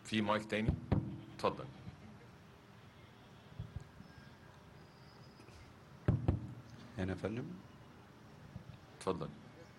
في مايك تاني اتفضل هنا يا فندم اتفضل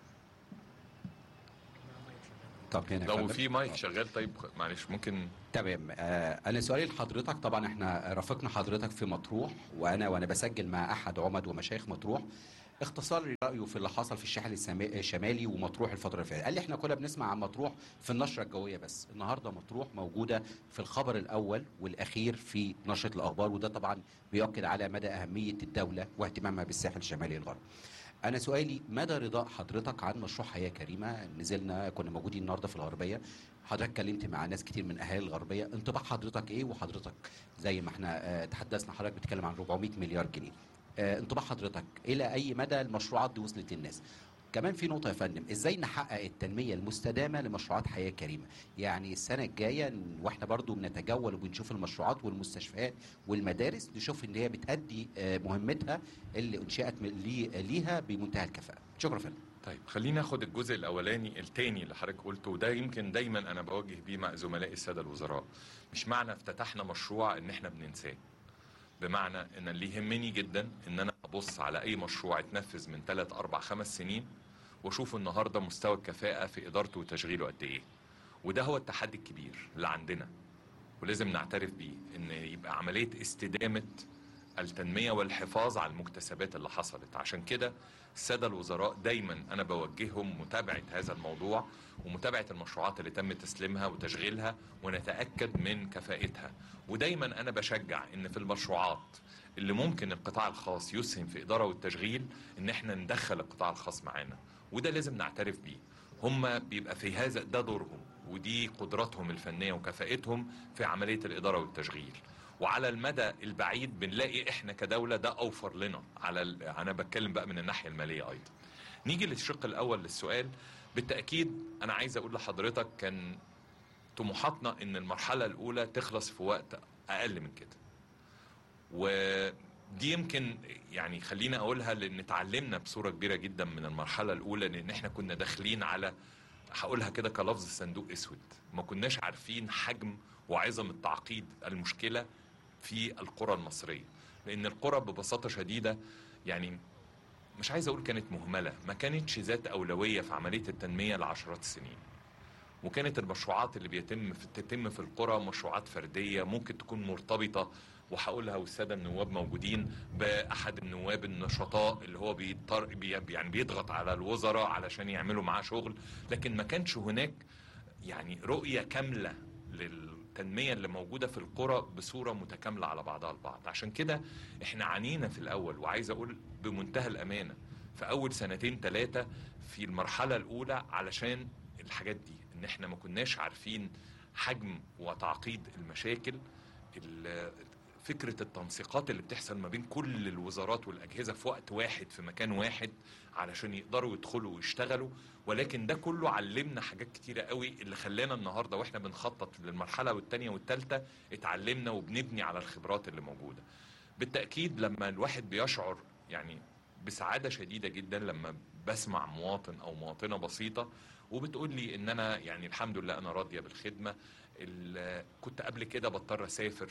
طب هنا يا لو فندم. في مايك شغال طيب معلش ممكن تمام آه انا سؤالي لحضرتك طبعا احنا رافقنا حضرتك في مطروح وانا وانا بسجل مع احد عمد ومشايخ مطروح اختصار لي رايه في اللي حصل في الساحل السما- الشمالي ومطروح الفتره اللي فاتت قال لي احنا كنا بنسمع عن مطروح في النشره الجويه بس النهارده مطروح موجوده في الخبر الاول والاخير في نشره الاخبار وده طبعا بيؤكد على مدى اهميه الدوله واهتمامها بالساحل الشمالي الغربي انا سؤالي مدى رضاء حضرتك عن مشروع حياه كريمه نزلنا كنا موجودين النهارده في الغربيه حضرتك اتكلمت مع ناس كتير من اهالي الغربيه انطباع حضرتك ايه وحضرتك زي ما احنا آه، تحدثنا حضرتك بتتكلم عن 400 مليار جنيه آه، انطباع حضرتك الى اي مدى المشروعات دي وصلت للناس كمان في نقطة يا فندم ازاي نحقق التنمية المستدامة لمشروعات حياة كريمة يعني السنة الجاية ن- واحنا برضو بنتجول وبنشوف المشروعات والمستشفيات والمدارس نشوف ان هي بتأدي آه، مهمتها اللي انشأت م- لي- ليها بمنتهى الكفاءة شكرا يا فندم طيب خلينا ناخد الجزء الاولاني التاني اللي حضرتك قلته وده يمكن دايما انا بواجه بيه مع زملائي الساده الوزراء مش معنى افتتحنا مشروع ان احنا بننساه بمعنى ان اللي يهمني جدا ان انا ابص على اي مشروع اتنفذ من 3 4 5 سنين واشوف النهارده مستوى الكفاءه في ادارته وتشغيله قد ايه وده هو التحدي الكبير اللي عندنا ولازم نعترف بيه ان يبقى عمليه استدامه التنميه والحفاظ على المكتسبات اللي حصلت عشان كده الساده الوزراء دايما انا بوجههم متابعه هذا الموضوع ومتابعه المشروعات اللي تم تسليمها وتشغيلها ونتاكد من كفاءتها ودايما انا بشجع ان في المشروعات اللي ممكن القطاع الخاص يسهم في اداره والتشغيل ان احنا ندخل القطاع الخاص معانا وده لازم نعترف بيه هم بيبقى في هذا ده دورهم ودي قدراتهم الفنيه وكفاءتهم في عمليه الاداره والتشغيل وعلى المدى البعيد بنلاقي احنا كدوله ده اوفر لنا على ال- انا بتكلم بقى من الناحيه الماليه ايضا نيجي للشق الاول للسؤال بالتاكيد انا عايز اقول لحضرتك كان طموحاتنا ان المرحله الاولى تخلص في وقت اقل من كده ودي يمكن يعني خلينا اقولها لان اتعلمنا بصوره كبيره جدا من المرحله الاولى لان احنا كنا داخلين على هقولها كده كلفظ صندوق اسود ما كناش عارفين حجم وعظم التعقيد المشكله في القرى المصريه لان القرى ببساطه شديده يعني مش عايز اقول كانت مهمله ما كانتش ذات اولويه في عمليه التنميه لعشرات السنين وكانت المشروعات اللي بيتم في تتم في القرى مشروعات فرديه ممكن تكون مرتبطه وهقولها والساده النواب موجودين باحد النواب النشطاء اللي هو بيضطر بي يعني بيضغط على الوزراء علشان يعملوا معاه شغل لكن ما كانش هناك يعني رؤيه كامله للتنميه اللي موجوده في القرى بصوره متكامله على بعضها البعض عشان كده احنا عانينا في الاول وعايز اقول بمنتهى الامانه في اول سنتين ثلاثه في المرحله الاولى علشان الحاجات دي ان احنا ما كناش عارفين حجم وتعقيد المشاكل ال- فكرة التنسيقات اللي بتحصل ما بين كل الوزارات والأجهزة في وقت واحد في مكان واحد علشان يقدروا يدخلوا ويشتغلوا ولكن ده كله علمنا حاجات كتيرة قوي اللي خلانا النهاردة واحنا بنخطط للمرحلة والتانية والتالتة اتعلمنا وبنبني على الخبرات اللي موجودة بالتأكيد لما الواحد بيشعر يعني بسعادة شديدة جدا لما بسمع مواطن أو مواطنة بسيطة وبتقول لي إن أنا يعني الحمد لله أنا راضية بالخدمة ال- كنت قبل كده بضطر أسافر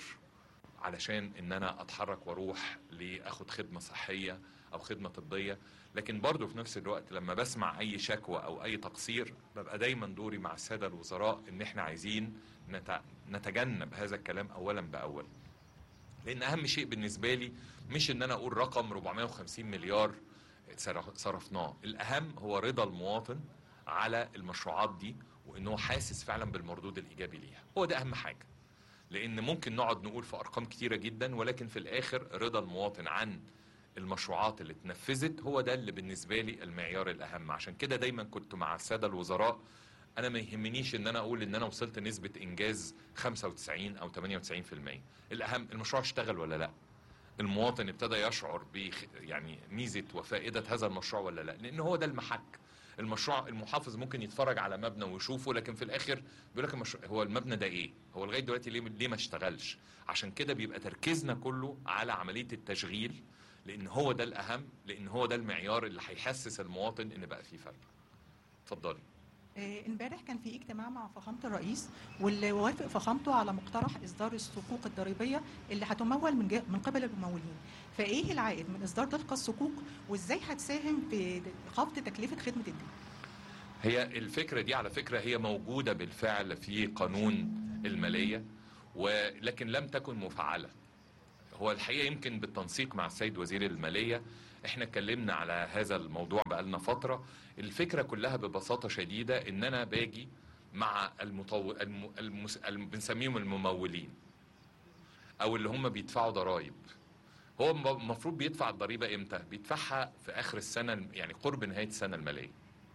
علشان ان انا اتحرك واروح لاخد خدمه صحيه او خدمه طبيه لكن برضه في نفس الوقت لما بسمع اي شكوى او اي تقصير ببقى دايما دوري مع الساده الوزراء ان احنا عايزين نت- نتجنب هذا الكلام اولا باول لان اهم شيء بالنسبه لي مش ان انا اقول رقم 450 مليار صرف- صرفناه الاهم هو رضا المواطن على المشروعات دي وانه حاسس فعلا بالمردود الايجابي ليها هو ده اهم حاجه لان ممكن نقعد نقول في ارقام كتيره جدا ولكن في الاخر رضا المواطن عن المشروعات اللي اتنفذت هو ده اللي بالنسبه لي المعيار الاهم عشان كده دايما كنت مع الساده الوزراء انا ما يهمنيش ان انا اقول ان انا وصلت نسبه انجاز 95 او 98% الاهم المشروع اشتغل ولا لا المواطن ابتدى يشعر ب يعني ميزه وفائده هذا المشروع ولا لا لان هو ده المحك المشروع المحافظ ممكن يتفرج على مبنى ويشوفه لكن في الاخر بيقول لك المشروع هو المبنى ده ايه هو لغايه دلوقتي ليه ليه ما اشتغلش عشان كده بيبقى تركيزنا كله على عمليه التشغيل لان هو ده الاهم لان هو ده المعيار اللي هيحسس المواطن ان بقى فيه فرق اتفضلي آه، امبارح كان في اجتماع مع فخامة الرئيس واللي وافق فخامته على مقترح إصدار الصكوك الضريبية اللي هتمول من جا- من قبل الممولين. فإيه العائد من إصدار تلك الصكوك وإزاي هتساهم في خفض تكلفة خدمة الدين؟ هي الفكرة دي على فكرة هي موجودة بالفعل في قانون المالية ولكن لم تكن مفعلة هو الحقيقة يمكن بالتنسيق مع السيد وزير المالية احنا اتكلمنا على هذا الموضوع بقالنا فترة الفكرة كلها ببساطة شديدة ان انا باجي مع المطو... الم... المس... الم... بنسميهم الممولين او اللي هم بيدفعوا ضرائب هو م- المفروض بيدفع الضريبة امتى بيدفعها في اخر السنة يعني قرب نهاية السنة المالية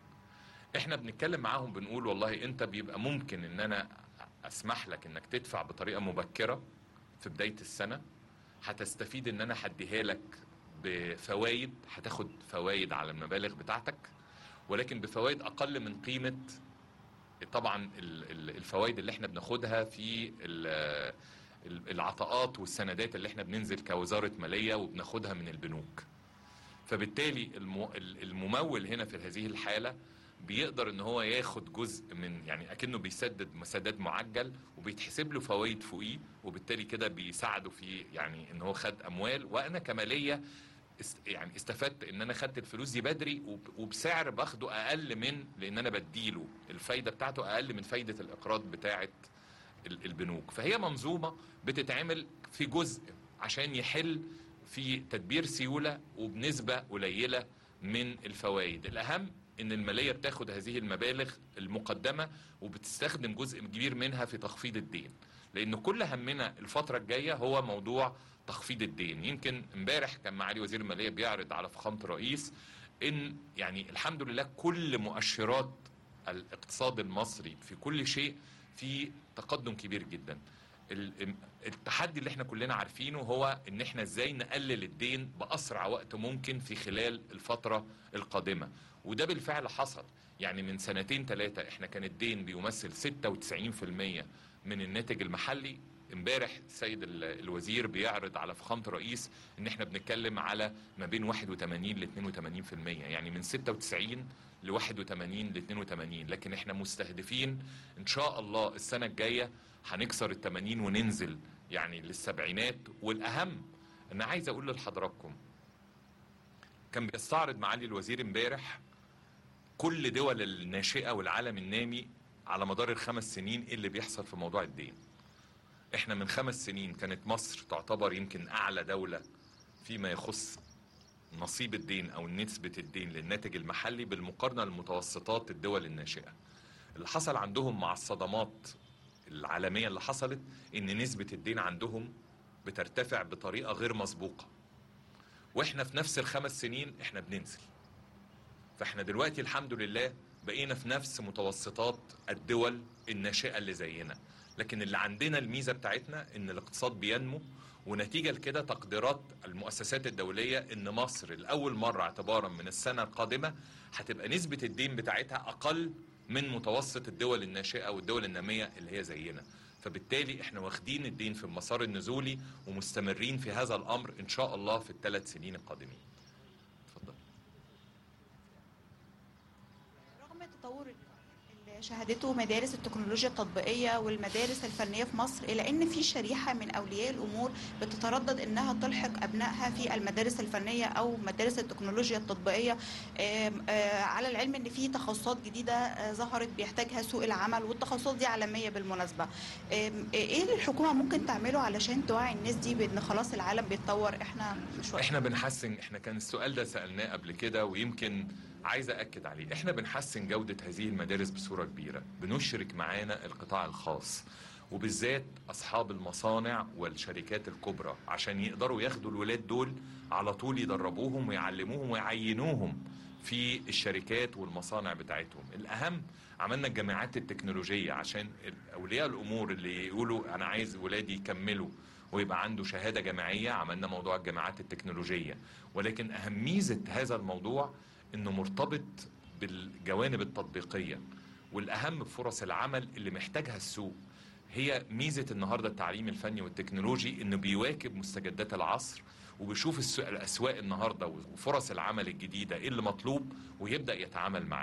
احنا بنتكلم معاهم بنقول والله انت بيبقى ممكن ان انا اسمح لك انك تدفع بطريقه مبكره في بدايه السنه هتستفيد ان انا هديها لك بفوائد هتاخد فوائد على المبالغ بتاعتك ولكن بفوائد اقل من قيمه طبعا ال- ال- الفوائد اللي احنا بناخدها في ال- ال- العطاءات والسندات اللي احنا بننزل كوزاره ماليه وبناخدها من البنوك فبالتالي الم- ال- الممول هنا في هذه الحاله بيقدر ان هو ياخد جزء من يعني اكنه بيسدد سداد معجل وبيتحسب له فوائد فوقيه وبالتالي كده بيساعده في يعني ان هو خد اموال وانا كماليه است يعني استفدت ان انا خدت الفلوس دي بدري وب- وبسعر باخده اقل من لان انا بديله الفايده بتاعته اقل من فايده الاقراض بتاعه ال- البنوك فهي منظومه بتتعمل في جزء عشان يحل في تدبير سيوله وبنسبه قليله من الفوائد الاهم ان الماليه بتاخد هذه المبالغ المقدمه وبتستخدم جزء كبير منها في تخفيض الدين لان كل همنا الفتره الجايه هو موضوع تخفيض الدين يمكن امبارح كان معالي وزير الماليه بيعرض على فخامه الرئيس ان يعني الحمد لله كل مؤشرات الاقتصاد المصري في كل شيء في تقدم كبير جدا ال- التحدي اللي احنا كلنا عارفينه هو ان احنا ازاي نقلل الدين باسرع وقت ممكن في خلال الفتره القادمه وده بالفعل حصل يعني من سنتين ثلاثه احنا كان الدين بيمثل 96% من الناتج المحلي امبارح السيد ال- الوزير بيعرض على فخامه الرئيس ان احنا بنتكلم على ما بين 81 ل 82% يعني من 96 ل 81 ل 82 لكن احنا مستهدفين ان شاء الله السنه الجايه هنكسر ال 80 وننزل يعني للسبعينات والاهم انا عايز اقول لحضراتكم كان بيستعرض معالي الوزير امبارح كل دول الناشئه والعالم النامي على مدار الخمس سنين ايه اللي بيحصل في موضوع الدين احنا من خمس سنين كانت مصر تعتبر يمكن اعلى دوله فيما يخص نصيب الدين او نسبه الدين للناتج المحلي بالمقارنه لمتوسطات الدول الناشئه اللي حصل عندهم مع الصدمات العالميه اللي حصلت ان نسبه الدين عندهم بترتفع بطريقه غير مسبوقه واحنا في نفس الخمس سنين احنا بننزل فاحنا دلوقتي الحمد لله بقينا في نفس متوسطات الدول الناشئه اللي زينا لكن اللي عندنا الميزه بتاعتنا ان الاقتصاد بينمو ونتيجه لكده تقديرات المؤسسات الدوليه ان مصر لاول مره اعتبارا من السنه القادمه هتبقى نسبه الدين بتاعتها اقل من متوسط الدول الناشئه والدول الناميه اللي هي زينا فبالتالي احنا واخدين الدين في المسار النزولي ومستمرين في هذا الامر ان شاء الله في الثلاث سنين القادمين اتفضل رغم التطور اللي شهدته مدارس التكنولوجيا التطبيقية والمدارس الفنية في مصر إلا أن في شريحة من أولياء الأمور بتتردد أنها تلحق أبنائها في المدارس الفنية أو مدارس التكنولوجيا التطبيقية آم، آه، على العلم أن في تخصصات جديدة آه، ظهرت بيحتاجها سوق العمل والتخصصات دي عالمية بالمناسبة آم، إيه اللي الحكومة ممكن تعمله علشان توعي الناس دي بأن خلاص العالم بيتطور إحنا مش واقفين احنا بنحسن احنا كان السؤال ده سالناه قبل كده ويمكن عايز اكد عليه احنا بنحسن جوده هذه المدارس بصوره كبيره بنشرك معانا القطاع الخاص وبالذات اصحاب المصانع والشركات الكبرى عشان يقدروا ياخدوا الولاد دول على طول يدربوهم ويعلموهم ويعينوهم في الشركات والمصانع بتاعتهم الاهم عملنا الجامعات التكنولوجيه عشان اولياء الامور اللي يقولوا انا عايز ولادي يكملوا ويبقى عنده شهاده جامعيه عملنا موضوع الجامعات التكنولوجيه ولكن اهم ميزه هذا الموضوع انه مرتبط بالجوانب التطبيقيه والاهم بفرص العمل اللي محتاجها السوق هي ميزه النهارده التعليم الفني والتكنولوجي انه بيواكب مستجدات العصر وبيشوف السوق الاسواق النهارده وفرص العمل الجديده ايه اللي مطلوب ويبدا يتعامل معاها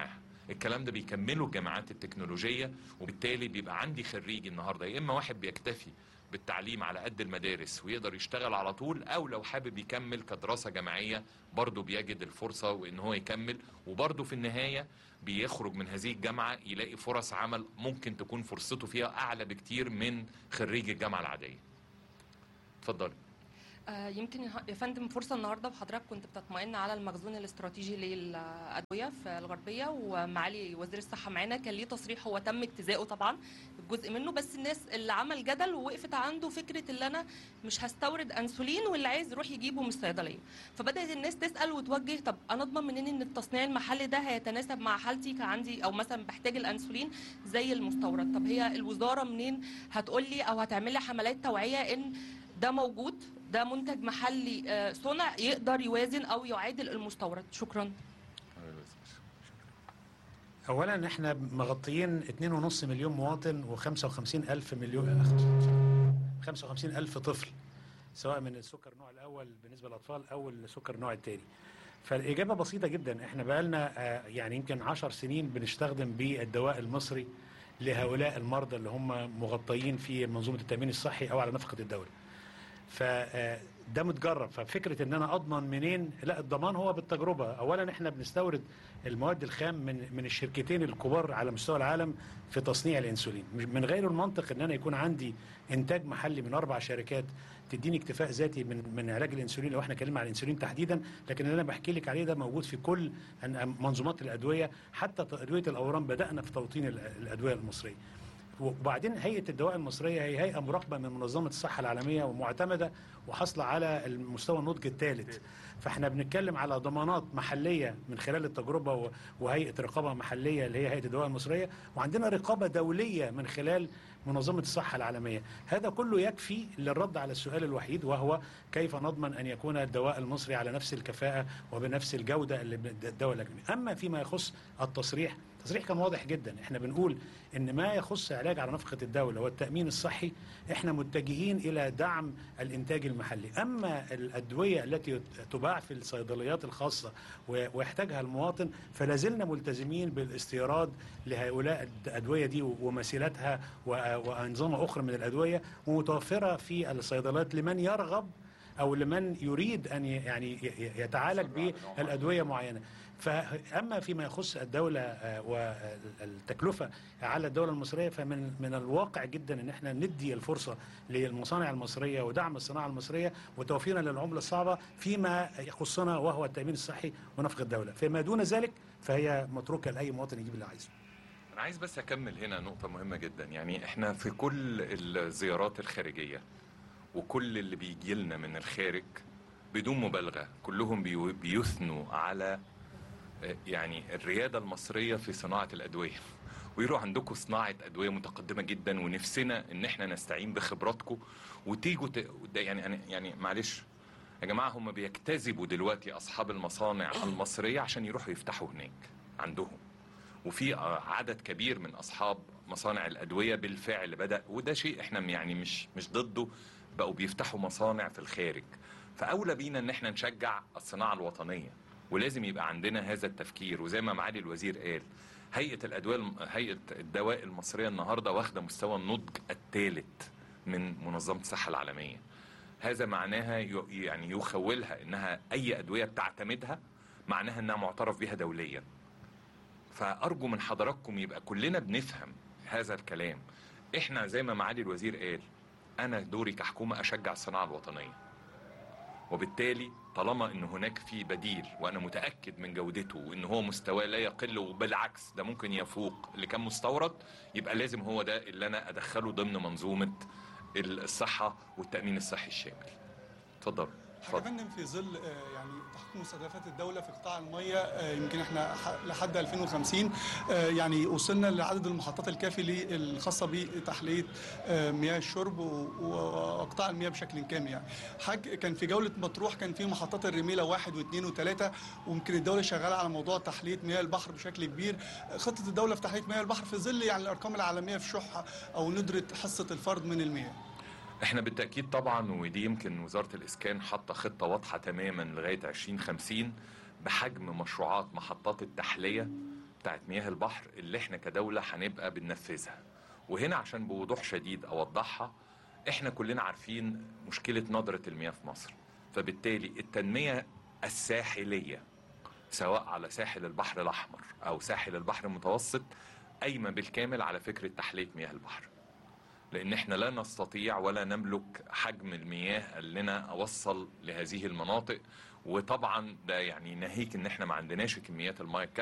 الكلام ده بيكمله الجامعات التكنولوجيه وبالتالي بيبقى عندي خريج النهارده يا اما واحد بيكتفي بالتعليم على قد المدارس ويقدر يشتغل على طول او لو حابب يكمل كدراسه جامعيه برضه بيجد الفرصه وان هو يكمل وبرضه في النهايه بيخرج من هذه الجامعه يلاقي فرص عمل ممكن تكون فرصته فيها اعلى بكتير من خريج الجامعه العاديه. اتفضلي. آه، يمكن يا يا فندم فرصة النهاردة وحضرتك كنت بتطمئن على المخزون الاستراتيجي للأدوية في الغربية ومعالي وزير الصحة معانا كان ليه تصريح هو تم اجتزائه طبعا جزء منه بس الناس اللي عمل جدل ووقفت عنده فكرة اللي أنا مش هستورد أنسولين واللي عايز يروح يجيبه من الصيدلية فبدأت الناس تسأل وتوجه طب أنا أضمن منين إن التصنيع المحلي ده هيتناسب مع حالتي كعندي أو مثلا بحتاج الأنسولين زي المستورد طب هي الوزارة منين هتقول لي أو هتعمل لي حملات توعية إن ده موجود ده منتج محلي آه، صنع يقدر يوازن او يعادل المستورد شكرا اولا احنا مغطيين 2.5 مليون مواطن و55 الف مليون 55 الف طفل سواء من السكر النوع الاول بالنسبه للاطفال او السكر النوع الثاني فالاجابه بسيطه جدا احنا بقالنا آه، يعني يمكن 10 سنين بنستخدم بالدواء المصري لهؤلاء المرضى اللي هم مغطيين في منظومه التامين الصحي او على نفقه الدوله فده متجرب ففكره ان انا اضمن منين لا الضمان هو بالتجربه اولا احنا بنستورد المواد الخام من من الشركتين الكبار على مستوى العالم في تصنيع الانسولين مش- من غير المنطق ان انا يكون عندي انتاج محلي من اربع شركات تديني اكتفاء ذاتي من من علاج الانسولين لو احنا اتكلمنا عن الانسولين تحديدا لكن اللي انا بحكي لك عليه ده موجود في كل أن- منظومات الادويه حتى ادويه الاورام بدانا في توطين ال- الادويه المصريه وبعدين هيئه الدواء المصريه هي هيئه مراقبه من منظمه الصحه العالميه ومعتمده وحاصله على المستوى النضج الثالث فاحنا بنتكلم على ضمانات محليه من خلال التجربه و- وهيئه رقابه محليه اللي هي هيئه الدواء المصريه وعندنا رقابه دوليه من خلال منظمه الصحه العالميه هذا كله يكفي للرد على السؤال الوحيد وهو كيف نضمن ان يكون الدواء المصري على نفس الكفاءه وبنفس الجوده اللي بن- الدواء الاجنبي اما فيما يخص التصريح التصريح كان واضح جدا احنا بنقول ان ما يخص علاج على نفقه الدوله والتامين الصحي احنا متجهين الى دعم الانتاج المحلي اما الادويه التي تباع في الصيدليات الخاصه و- ويحتاجها المواطن فلا زلنا ملتزمين بالاستيراد لهؤلاء الادويه دي ومثيلاتها و- وانظمه اخرى من الادويه ومتوفره في الصيدليات لمن يرغب او لمن يريد ان ي- يعني ي- ي- يتعالج بالادويه معينه فاما فيما يخص الدوله آه، والتكلفه على الدوله المصريه فمن من الواقع جدا ان احنا ندي الفرصه للمصانع المصريه ودعم الصناعه المصريه وتوفيرا للعمله الصعبه فيما يخصنا وهو التامين الصحي ونفق الدوله فيما دون ذلك فهي متروكه لاي مواطن يجيب اللي عايزه انا عايز بس اكمل هنا نقطه مهمه جدا يعني احنا في كل الزيارات الخارجيه وكل اللي بيجي لنا من الخارج بدون مبالغه كلهم بيو- بيثنوا على آه، يعني الرياده المصريه في صناعه الادويه ويروا عندكم صناعه ادويه متقدمه جدا ونفسنا ان احنا نستعين بخبراتكم وتيجوا ت... ده يعني أنا يعني معلش يا جماعه هم بيجتذبوا دلوقتي اصحاب المصانع المصريه عشان يروحوا يفتحوا هناك عندهم وفي آه، عدد كبير من اصحاب مصانع الادويه بالفعل بدا وده شيء احنا يعني مش مش ضده بقوا بيفتحوا مصانع في الخارج فاولى بينا ان احنا نشجع الصناعه الوطنيه ولازم يبقى عندنا هذا التفكير وزي ما معالي الوزير قال هيئه الادويه الم- هيئه الدواء المصريه النهارده واخده مستوى النضج الثالث من منظمه الصحه العالميه هذا معناها ي- يعني يخولها انها اي ادويه بتعتمدها معناها انها معترف بها دوليا فارجو من حضراتكم يبقى كلنا بنفهم هذا الكلام احنا زي ما معالي الوزير قال انا دوري كحكومه اشجع الصناعه الوطنيه وبالتالي طالما ان هناك في بديل وانا متاكد من جودته وان هو مستواه لا يقل وبالعكس ده ممكن يفوق اللي كان مستورد يبقى لازم هو ده اللي انا ادخله ضمن منظومه الصحه والتامين الصحي الشامل اتفضل حاجة اتفضل فندم في ظل آه، يعني تحقيق مستهدفات الدولة في قطاع المية آه، يمكن احنا ح- لحد 2050 آه، يعني وصلنا لعدد المحطات الكافي لي- الخاصة بتحلية آه، مياه الشرب و- وقطاع المياه بشكل كامل يعني حاج كان في جولة مطروح كان في محطات الرميلة واحد واثنين وثلاثة ويمكن الدولة شغالة على موضوع تحلية مياه البحر بشكل كبير خطة الدولة في تحلية مياه البحر في ظل يعني الأرقام العالمية في شح أو ندرة حصة الفرد من المياه احنا بالتاكيد طبعا ودي يمكن وزاره الاسكان حاطه خطه واضحه تماما لغايه 2050 بحجم مشروعات محطات التحليه بتاعت مياه البحر اللي احنا كدولة هنبقى بننفذها وهنا عشان بوضوح شديد اوضحها احنا كلنا عارفين مشكلة نضرة المياه في مصر فبالتالي التنمية الساحلية سواء على ساحل البحر الأحمر أو ساحل البحر المتوسط قايمة بالكامل على فكرة تحلية مياه البحر لأن احنا لا نستطيع ولا نملك حجم المياه اللي أنا أوصل لهذه المناطق وطبعا ده يعني ناهيك ان احنا ما عندناش كميات المياه